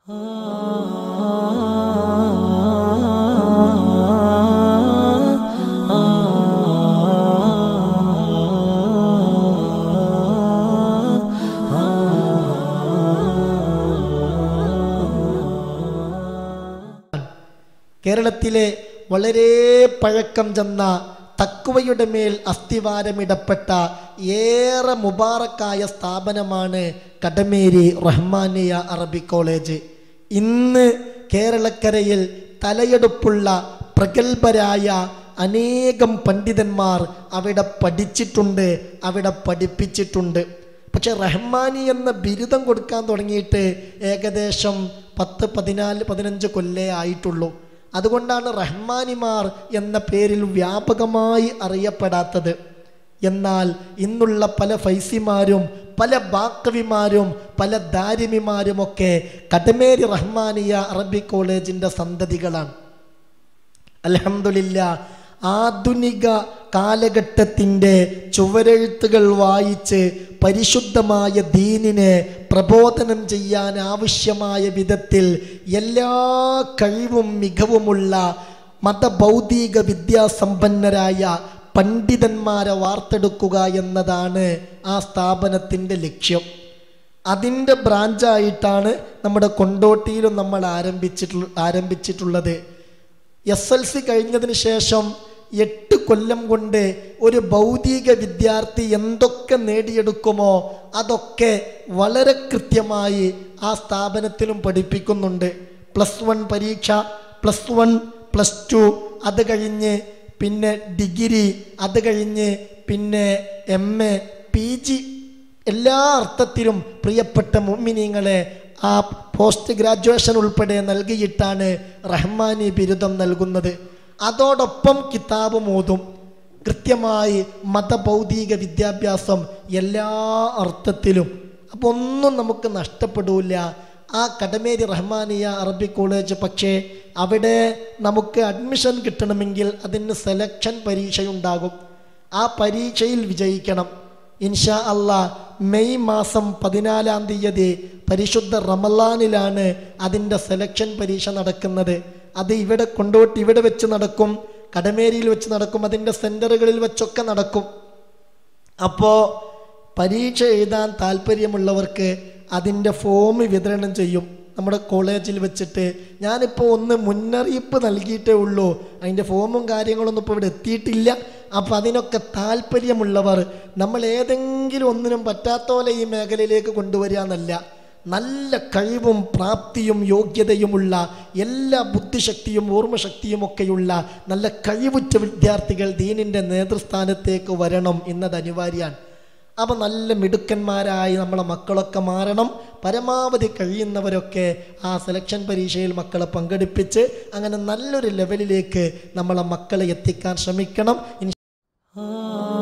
കേരളത്തിലെ വളരെ പഴക്കം ചെന്ന തക്കുവയുടെ മേൽ അസ്ഥിവാരമിടപ്പെട്ട ഏറെ മുബാറക്കായ സ്ഥാപനമാണ് കടമേരി റഹ്മാനിയ അറബി കോളേജ് ഇന്ന് കേരളക്കരയിൽ തലയെടുപ്പുള്ള പ്രഗത്ഭരായ അനേകം പണ്ഡിതന്മാർ അവിടെ പഠിച്ചിട്ടുണ്ട് അവിടെ പഠിപ്പിച്ചിട്ടുണ്ട് പക്ഷെ റഹ്മാനി എന്ന ബിരുദം കൊടുക്കാൻ തുടങ്ങിയിട്ട് ഏകദേശം പത്ത് പതിനാല് പതിനഞ്ച് കൊല്ലേ ആയിട്ടുള്ളൂ അതുകൊണ്ടാണ് റഹ്മാനിമാർ എന്ന പേരിൽ വ്യാപകമായി അറിയപ്പെടാത്തത് എന്നാൽ ഇന്നുള്ള പല ഫൈസിമാരും പല ബാക്കവിമാരും പല ദാരിമിമാരുമൊക്കെ കടമേരി റഹ്മാനിയ അറബി കോളേജിൻ്റെ സന്തതികളാണ് അലഹമില്ല ആധുനിക കാലഘട്ടത്തിൻ്റെ ചുവരെഴുത്തുകൾ വായിച്ച് പരിശുദ്ധമായ ദീനിനെ പ്രബോധനം ചെയ്യാൻ ആവശ്യമായ വിധത്തിൽ എല്ലാ കഴിവും മികവുമുള്ള മതഭൗതിക വിദ്യാസമ്പന്നരായ പണ്ഡിതന്മാരെ വാർത്തെടുക്കുക എന്നതാണ് ആ സ്ഥാപനത്തിൻ്റെ ലക്ഷ്യം അതിൻ്റെ ബ്രാഞ്ചായിട്ടാണ് നമ്മുടെ കൊണ്ടോട്ടിയിലും നമ്മൾ ആരംഭിച്ചിട്ടുള്ള ആരംഭിച്ചിട്ടുള്ളത് എസ് എൽ സി കഴിഞ്ഞതിന് ശേഷം എട്ട് കൊല്ലം കൊണ്ട് ഒരു ഭൗതിക വിദ്യാർത്ഥി എന്തൊക്കെ നേടിയെടുക്കുമോ അതൊക്കെ വളരെ കൃത്യമായി ആ സ്ഥാപനത്തിലും പഠിപ്പിക്കുന്നുണ്ട് പ്ലസ് വൺ പരീക്ഷ പ്ലസ് വൺ പ്ലസ് ടു അത് കഴിഞ്ഞ് പിന്നെ ഡിഗ്രി അത് കഴിഞ്ഞ് പിന്നെ എം എ പി ജി എല്ലാ അർത്ഥത്തിലും പ്രിയപ്പെട്ട മുമ്മിനിങ്ങളെ ആ പോസ്റ്റ് ഗ്രാജുവേഷൻ ഉൾപ്പെടെ നൽകിയിട്ടാണ് റഹ്മാനി ബിരുദം നൽകുന്നത് അതോടൊപ്പം കിതാബ് മോതും കൃത്യമായി മതഭൗതിക വിദ്യാഭ്യാസം എല്ലാ അർത്ഥത്തിലും അപ്പോൾ ഒന്നും നമുക്ക് നഷ്ടപ്പെടില്ല ആ കടമേരി റഹ്മാനിയ അറബി കോളേജ് പക്ഷേ അവിടെ നമുക്ക് അഡ്മിഷൻ കിട്ടണമെങ്കിൽ അതിന് സെലക്ഷൻ പരീക്ഷയുണ്ടാകും ആ പരീക്ഷയിൽ വിജയിക്കണം ഇൻഷാ അള്ളാ മെയ് മാസം പതിനാലാം തീയതി പരിശുദ്ധ റമലാനിലാണ് അതിൻ്റെ സെലക്ഷൻ പരീക്ഷ നടക്കുന്നത് അത് ഇവിടെ കൊണ്ടുപോയിട്ട് ഇവിടെ വെച്ച് നടക്കും കടമേരിയിൽ വെച്ച് നടക്കും അതിൻ്റെ സെൻറ്ററുകളിൽ വെച്ചൊക്കെ നടക്കും അപ്പോൾ പരീക്ഷ എഴുതാൻ താല്പര്യമുള്ളവർക്ക് അതിൻ്റെ ഫോം വിതരണം ചെയ്യും നമ്മുടെ കോളേജിൽ വെച്ചിട്ട് ഞാനിപ്പോൾ ഒന്ന് മുന്നറിയിപ്പ് നൽകിയിട്ടേ ഉള്ളൂ അതിൻ്റെ ഫോമും കാര്യങ്ങളൊന്നും ഇപ്പോൾ ഇവിടെ എത്തിയിട്ടില്ല അപ്പോൾ അതിനൊക്കെ താല്പര്യമുള്ളവർ നമ്മൾ ഏതെങ്കിലും ഒന്നിനും പറ്റാത്ത പോലെ ഈ മേഖലയിലേക്ക് കൊണ്ടുവരിക എന്നല്ല നല്ല കഴിവും പ്രാപ്തിയും യോഗ്യതയുമുള്ള എല്ലാ ബുദ്ധിശക്തിയും ഓർമ്മശക്തിയും ഒക്കെയുള്ള നല്ല കഴിവുറ്റ വിദ്യാർത്ഥികൾ ദീനിൻ്റെ നേതൃസ്ഥാനത്തേക്ക് വരണം എന്നത് അനിവാര്യമാണ് അപ്പം നല്ല മിടുക്കന്മാരായി നമ്മളെ മക്കളൊക്കെ മാറണം പരമാവധി കഴിയുന്നവരൊക്കെ ആ സെലക്ഷൻ പരീക്ഷയിൽ മക്കളെ പങ്കെടുപ്പിച്ച് അങ്ങനെ നല്ലൊരു ലെവലിലേക്ക് നമ്മളെ മക്കളെ എത്തിക്കാൻ ശ്രമിക്കണം ഇൻഷാ-